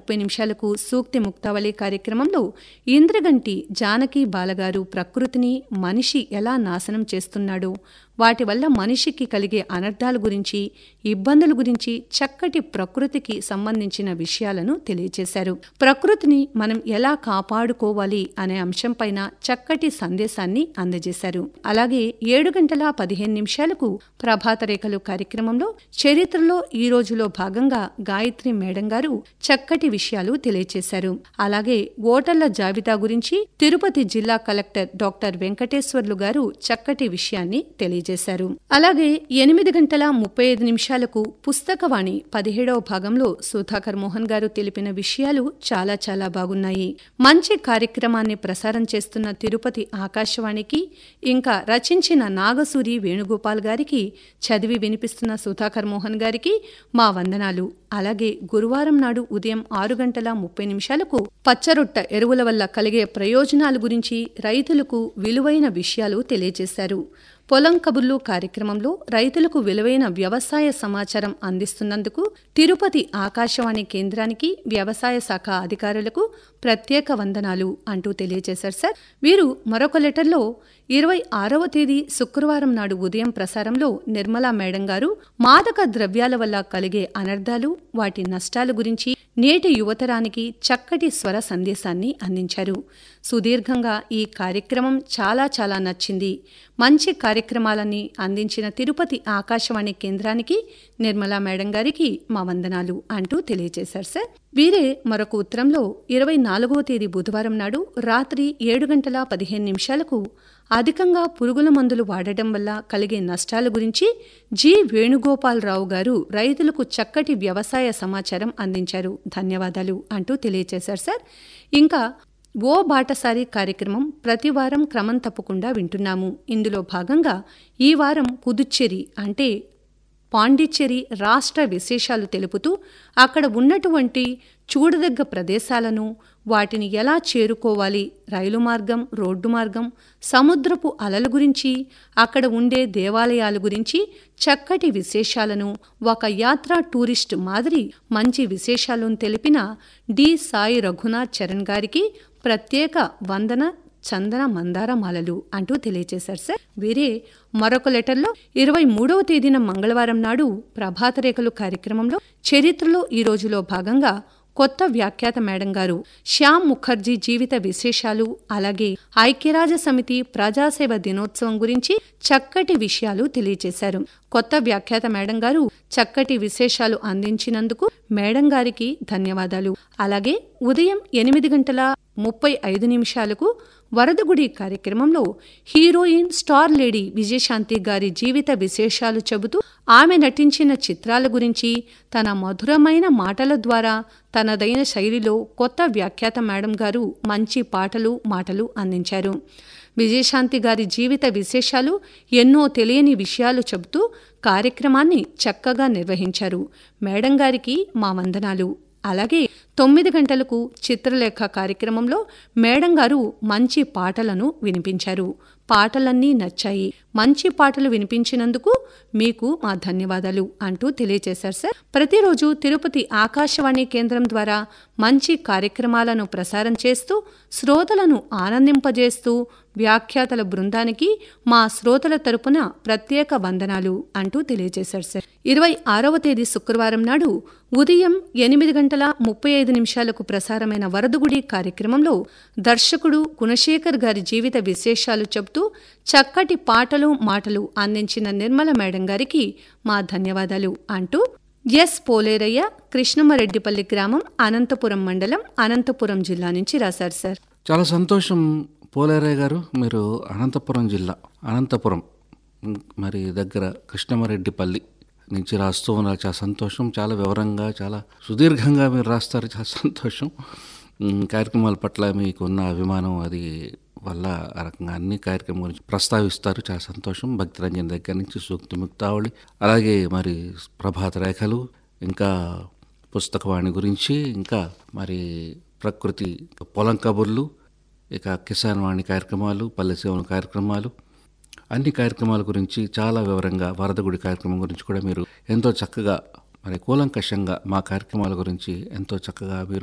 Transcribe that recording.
ముప్పై నిమిషాలకు సూక్తి ముక్తావళి కార్యక్రమంలో ఇంద్రగంటి జానకి బాలగారు ప్రకృతిని మనిషి ఎలా నాశనం చేస్తున్నాడో వాటి వల్ల మనిషికి కలిగే అనర్థాల గురించి ఇబ్బందుల గురించి చక్కటి ప్రకృతికి సంబంధించిన విషయాలను తెలియజేశారు ప్రకృతిని మనం ఎలా కాపాడుకోవాలి అనే అంశంపైన చక్కటి సందేశాన్ని అందజేశారు అలాగే ఏడు గంటల పదిహేను నిమిషాలకు ప్రభాత రేఖలు కార్యక్రమంలో చరిత్రలో ఈ రోజులో భాగంగా గాయత్రి మేడం గారు చక్కటి విషయాలు తెలియజేశారు అలాగే ఓటర్ల జాబితా గురించి తిరుపతి జిల్లా కలెక్టర్ డాక్టర్ వెంకటేశ్వర్లు గారు చక్కటి విషయాన్ని తెలియజేశారు అలాగే ఎనిమిది గంటల ముప్పై ఐదు నిమిషాలకు పుస్తకవాణి పదిహేడవ భాగంలో సుధాకర్ మోహన్ గారు తెలిపిన విషయాలు చాలా చాలా బాగున్నాయి మంచి కార్యక్రమాన్ని ప్రసారం చేస్తున్న తిరుపతి ఆకాశవాణికి ఇంకా రచించిన నాగసూరి వేణుగోపాల్ గారికి చదివి వినిపిస్తున్న సుధాకర్ మోహన్ గారికి మా వందనాలు అలాగే గురువారం నాడు ఉదయం ఆరు గంటల ముప్పై నిమిషాలకు పచ్చరొట్ట ఎరువుల వల్ల కలిగే ప్రయోజనాల గురించి రైతులకు విలువైన విషయాలు తెలియజేశారు పొలం కబుర్లు కార్యక్రమంలో రైతులకు విలువైన వ్యవసాయ సమాచారం అందిస్తున్నందుకు తిరుపతి ఆకాశవాణి కేంద్రానికి వ్యవసాయ శాఖ అధికారులకు ప్రత్యేక వందనాలు అంటూ తెలియజేశారు సార్ వీరు మరొక లెటర్లో ఇరవై ఆరవ తేదీ శుక్రవారం నాడు ఉదయం ప్రసారంలో నిర్మలా మేడం గారు మాదక ద్రవ్యాల వల్ల కలిగే అనర్థాలు వాటి నష్టాల గురించి నేటి యువతరానికి చక్కటి స్వర సందేశాన్ని అందించారు సుదీర్ఘంగా ఈ కార్యక్రమం చాలా చాలా నచ్చింది మంచి కార్యక్రమాలని అందించిన తిరుపతి ఆకాశవాణి కేంద్రానికి నిర్మలా మేడం గారికి మా వందనాలు అంటూ తెలియజేశారు సార్ వీరే మరొక ఉత్తరంలో ఇరవై నాలుగవ తేదీ బుధవారం నాడు రాత్రి ఏడు గంటల పదిహేను నిమిషాలకు అధికంగా పురుగుల మందులు వాడటం వల్ల కలిగే నష్టాల గురించి జి వేణుగోపాలరావు గారు రైతులకు చక్కటి వ్యవసాయ సమాచారం అందించారు ధన్యవాదాలు అంటూ తెలియజేశారు సార్ ఇంకా ఓ బాటసారి కార్యక్రమం ప్రతి వారం క్రమం తప్పకుండా వింటున్నాము ఇందులో భాగంగా ఈ వారం పుదుచ్చేరి అంటే పాండిచ్చేరి రాష్ట్ర విశేషాలు తెలుపుతూ అక్కడ ఉన్నటువంటి చూడదగ్గ ప్రదేశాలను వాటిని ఎలా చేరుకోవాలి రైలు మార్గం రోడ్డు మార్గం సముద్రపు అలల గురించి అక్కడ ఉండే దేవాలయాల గురించి చక్కటి విశేషాలను ఒక యాత్రా టూరిస్ట్ మాదిరి మంచి విశేషాలను తెలిపిన డి సాయి రఘునాథ్ చరణ్ గారికి ప్రత్యేక వందన చందన మందారమాలలు అంటూ తెలియజేశారు సార్ వీరే మరొక లెటర్లో ఇరవై మూడవ తేదీన మంగళవారం నాడు ప్రభాత రేఖలు కార్యక్రమంలో చరిత్రలో ఈ రోజులో భాగంగా కొత్త వ్యాఖ్యాత మేడం గారు శ్యామ్ ముఖర్జీ జీవిత విశేషాలు అలాగే ఐక్యరాజ్య సమితి ప్రజాసేవ దినోత్సవం గురించి చక్కటి విషయాలు తెలియజేశారు కొత్త వ్యాఖ్యాత మేడం గారు చక్కటి విశేషాలు అందించినందుకు మేడం గారికి ధన్యవాదాలు అలాగే ఉదయం ఎనిమిది గంటల ముప్పై ఐదు నిమిషాలకు వరదగుడి కార్యక్రమంలో హీరోయిన్ స్టార్ లేడీ విజయశాంతి గారి జీవిత విశేషాలు చెబుతూ ఆమె నటించిన చిత్రాల గురించి తన మధురమైన మాటల ద్వారా తనదైన శైలిలో కొత్త వ్యాఖ్యాత మేడం గారు మంచి పాటలు మాటలు అందించారు విజయశాంతి గారి జీవిత విశేషాలు ఎన్నో తెలియని విషయాలు చెబుతూ కార్యక్రమాన్ని చక్కగా నిర్వహించారు మేడం గారికి మా వందనాలు అలాగే తొమ్మిది గంటలకు చిత్రలేఖ కార్యక్రమంలో మేడం గారు మంచి పాటలను వినిపించారు పాటలన్నీ నచ్చాయి మంచి పాటలు వినిపించినందుకు మీకు మా ధన్యవాదాలు అంటూ తెలియజేశారు సార్ ప్రతిరోజు తిరుపతి ఆకాశవాణి కేంద్రం ద్వారా మంచి కార్యక్రమాలను ప్రసారం చేస్తూ శ్రోతలను ఆనందింపజేస్తూ వ్యాఖ్యాతల బృందానికి మా శ్రోతల తరపున ప్రత్యేక వందనాలు అంటూ తెలియజేశారు సార్ ఇరవై ఆరవ తేదీ శుక్రవారం నాడు ఉదయం ఎనిమిది గంటల ముప్పై ఐదు నిమిషాలకు ప్రసారమైన వరదగుడి కార్యక్రమంలో దర్శకుడు గుణశేఖర్ గారి జీవిత విశేషాలు చెబుతూ చక్కటి పాటలు మాటలు అందించిన నిర్మల మేడం గారికి మా ధన్యవాదాలు అంటూ ఎస్ పోలేరయ్య కృష్ణమరెడ్డిపల్లి గ్రామం అనంతపురం మండలం అనంతపురం జిల్లా నుంచి రాశారు సార్ చాలా సంతోషం పోలేరయ్య గారు మీరు అనంతపురం జిల్లా అనంతపురం ఉమ్, మరి దగ్గర కృష్ణమరెడ్డిపల్లి నుంచి రాస్తూ ఉన్నారు చాలా సంతోషం చాలా వివరంగా చాలా సుదీర్ఘంగా మీరు రాస్తారు చాలా సంతోషం ఉమ్, కార్యక్రమాల పట్ల మీకున్న అభిమానం అది వల్ల ఆ రకంగా అన్ని కార్యక్రమం గురించి ప్రస్తావిస్తారు చాలా సంతోషం భక్తిరంజన్ దగ్గర నుంచి సూక్తి ముక్తావళి అలాగే మరి ప్రభాత రేఖలు ఇంకా పుస్తకవాణి గురించి ఇంకా మరి ప్రకృతి పొలం కబుర్లు ఇక కిసాన్ వాణి కార్యక్రమాలు పల్లె సేవల కార్యక్రమాలు అన్ని కార్యక్రమాల గురించి చాలా వివరంగా వరదగుడి కార్యక్రమం గురించి కూడా మీరు ఎంతో చక్కగా మరి కూలంకషంగా మా కార్యక్రమాల గురించి ఎంతో చక్కగా మీరు